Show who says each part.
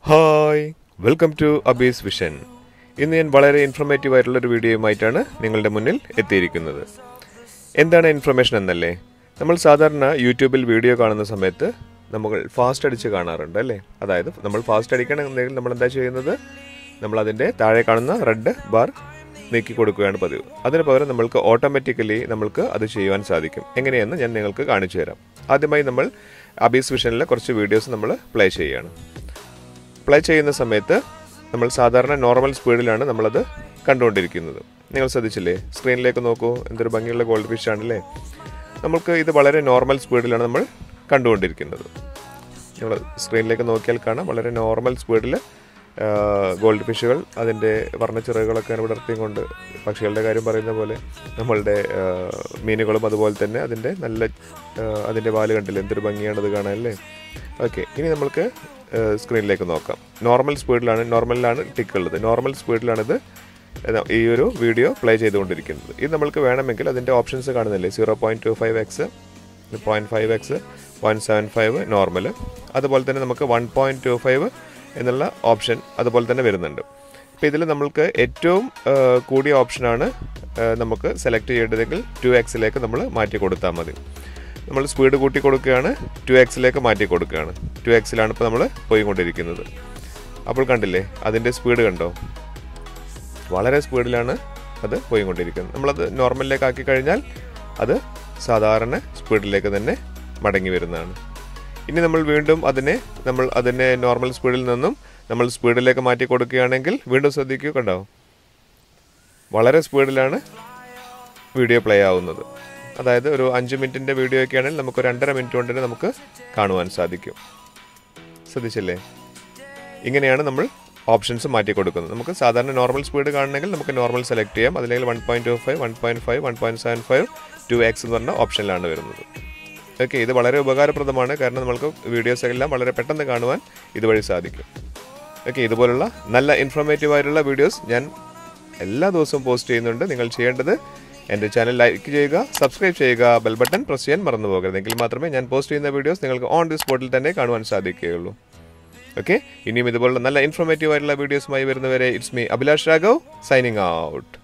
Speaker 1: hi welcome to Abhi's vision ഇന്ന് ഞാൻ വളരെ ഇൻഫർമേറ്റീവ് ആയിട്ടുള്ള ഒരു വീഡിയോയുമായിട്ടാണ് നിങ്ങളുടെ മുന്നിൽ എത്തിയിരിക്കുന്നത് എന്താണ് ഇൻഫർമേഷൻ എന്നല്ലേ നമ്മൾ സാധാരണ യൂട്യൂബിൽ വീഡിയോ കാണുന്ന സമയത്ത് നമ്മൾ ഫാസ്റ്റ് അടിച്ച് കാണാറുണ്ട് അല്ലേ അതായത് നമ്മൾ ഫാസ്റ്റ് അടിക്കണമെന്നുണ്ടെങ്കിൽ നമ്മൾ എന്താ ചെയ്യുന്നത് നമ്മൾ അതിൻ്റെ താഴെ കാണുന്ന റെഡ് ബാർ നീക്കി കൊടുക്കുകയാണ് പതിവ് അതിന് പകരം നമ്മൾക്ക് ഓട്ടോമാറ്റിക്കലി നമ്മൾക്ക് അത് ചെയ്യുവാൻ സാധിക്കും എങ്ങനെയെന്ന് ഞാൻ നിങ്ങൾക്ക് കാണിച്ചു തരാം ആദ്യമായി നമ്മൾ അബീസ് വിഷനിലെ കുറച്ച് വീഡിയോസ് നമ്മൾ പ്ലേ ചെയ്യുകയാണ് പ്ലേ ചെയ്യുന്ന സമയത്ത് നമ്മൾ സാധാരണ നോർമൽ സ്പീഡിലാണ് നമ്മളത് കണ്ടുകൊണ്ടിരിക്കുന്നത് നിങ്ങൾ ശ്രദ്ധിച്ചില്ലേ സ്ക്രീനിലേക്ക് നോക്കൂ എന്തൊരു ഭംഗിയുള്ള ഗോൾഡ് ഫിഷ് ആണല്ലേ നമുക്ക് ഇത് വളരെ നോർമൽ സ്പീഡിലാണ് നമ്മൾ കണ്ടുകൊണ്ടിരിക്കുന്നത് നിങ്ങൾ സ്ക്രീനിലേക്ക് നോക്കിയാൽ കാണാം വളരെ നോർമൽ സ്പീഡിൽ ഗോൾഡ് ഫിഷുകൾ അതിൻ്റെ വർണ്ണച്ചിറകുകളൊക്കെ വിടർത്തിയും കൊണ്ട് പക്ഷികളുടെ കാര്യം പറയുന്ന പോലെ നമ്മളുടെ ആ, മീനുകളും അതുപോലെ തന്നെ അതിൻ്റെ നല്ല ആ, അതിൻ്റെ വാല് കണ്ടില്ലേ എന്തൊരു ഭംഗിയാണത് കാണാൻ അല്ലേ ഓക്കെ ഇനി നമുക്ക് സ്ക്രീനിലേക്ക് നോക്കാം നോർമൽ സ്പീഡിലാണ് നോർമലിലാണ് ടിക്ക് ഉള്ളത് നോർമൽ സ്പീഡിലാണിത് ഏതാ- ഈ ഒരു വീഡിയോ പ്ലേ ചെയ്തുകൊണ്ടിരിക്കുന്നത് ഇത് നമ്മൾക്ക് വേണമെങ്കിൽ അതിൻ്റെ ഓപ്ഷൻസ് കാണുന്നില്ലേ zero point two five x point five x point seven five normal അതുപോലെ തന്നെ നമുക്ക് വൺ പോയിൻറ്റ് ടു ഫൈവ് എന്നുള്ള ഓപ്ഷൻ അതുപോലെ തന്നെ വരുന്നുണ്ട് അപ്പോൾ ഇതിൽ നമ്മൾക്ക് ഏറ്റവും ആ, കൂടിയ ഓപ്ഷനാണ് ആ, നമുക്ക് സെലക്ട് ചെയ്യേണ്ടതെങ്കിൽ ടു എക്സിലേക്ക് നമ്മൾ മാറ്റി കൊടുത്താൽ മതി നമ്മൾ സ്പീഡ് കൂട്ടി കൊടുക്കുകയാണ് ടു എക്സിലേക്ക് മാറ്റി കൊടുക്കുകയാണ് ടു എക്സിലാണ് ഇപ്പോൾ നമ്മൾ പോയിക്കൊണ്ടിരിക്കുന്നത് അപ്പോൾ കണ്ടില്ലേ അതിൻ്റെ സ്പീഡ് കണ്ടോ വളരെ സ്പീഡിലാണ് അത് പോയിക്കൊണ്ടിരിക്കുന്നത് നമ്മളത് നോർമലിലേക്ക് ആക്കി കഴിഞ്ഞാൽ അത് സാധാരണ സ്പീഡിലേക്ക് തന്നെ മടങ്ങി വരുന്നതാണ് ഇനി നമ്മൾ വീണ്ടും അതിനെ നമ്മൾ അതിനെ നോർമൽ സ്പീഡിൽ നിന്നും നമ്മൾ സ്പീഡിലേക്ക് മാറ്റി കൊടുക്കുകയാണെങ്കിൽ വീണ്ടും ശ്രദ്ധിക്കൂ കണ്ടോ വളരെ സ്പീഡിലാണ് വീഡിയോ പ്ലേ ആവുന്നത് അതായത് ഒരു അഞ്ച് മിനിറ്റിൻ്റെ വീഡിയോ ഒക്കെ ആണെങ്കിൽ നമുക്ക് ഒരു രണ്ടര മിനിറ്റ് കൊണ്ട് തന്നെ നമുക്ക് കാണുവാൻ സാധിക്കും ശ്രദ്ധിച്ചില്ലേ ഇങ്ങനെയാണ് നമ്മൾ ഓപ്ഷൻസ് മാറ്റി കൊടുക്കുന്നത് നമുക്ക് സാധാരണ നോർമൽ സ്പീഡ് കാണണമെങ്കിൽ നമുക്ക് നോർമൽ സെലക്ട് ചെയ്യാം അതില്ലെങ്കിൽ one point two five one point five one point seven five two x എന്ന് പറഞ്ഞ ഓപ്ഷനിലാണ് വരുന്നത് ഓക്കെ ഇത് വളരെ ഉപകാരപ്രദമാണ് കാരണം നമുക്ക് വീഡിയോസ് എല്ലാം വളരെ പെട്ടെന്ന് കാണുവാൻ ഇതുവഴി സാധിക്കും ഓക്കെ ഇതുപോലുള്ള നല്ല ഇൻഫോർമേറ്റീവ് ആയിട്ടുള്ള വീഡിയോസ് ഞാൻ എല്ലാ ദിവസവും പോസ്റ്റ് ചെയ്യുന്നുണ്ട് നിങ്ങൾ ചെയ്യേണ്ടത് എൻ്റെ ചാനൽ ലൈക്ക് ചെയ്യുക സബ്സ്ക്രൈബ് ചെയ്യുക ബെൽ ബട്ടൺ പ്രസ് ചെയ്യാൻ മറന്നു പോകരുത് എങ്കിൽ മാത്രമേ ഞാൻ പോസ്റ്റ് ചെയ്യുന്ന വീഡിയോസ് നിങ്ങൾക്ക് ഓൺ ദി സ്പോട്ടിൽ തന്നെ കാണുവാൻ സാധിക്കുകയുള്ളൂ ഓക്കെ ഇനിയും ഇതുപോലുള്ള നല്ല ഇൻഫോർമേറ്റീവ് ആയിട്ടുള്ള വീഡിയോസുമായി വരുന്നവരെ it's me Abhilash Raghav signing out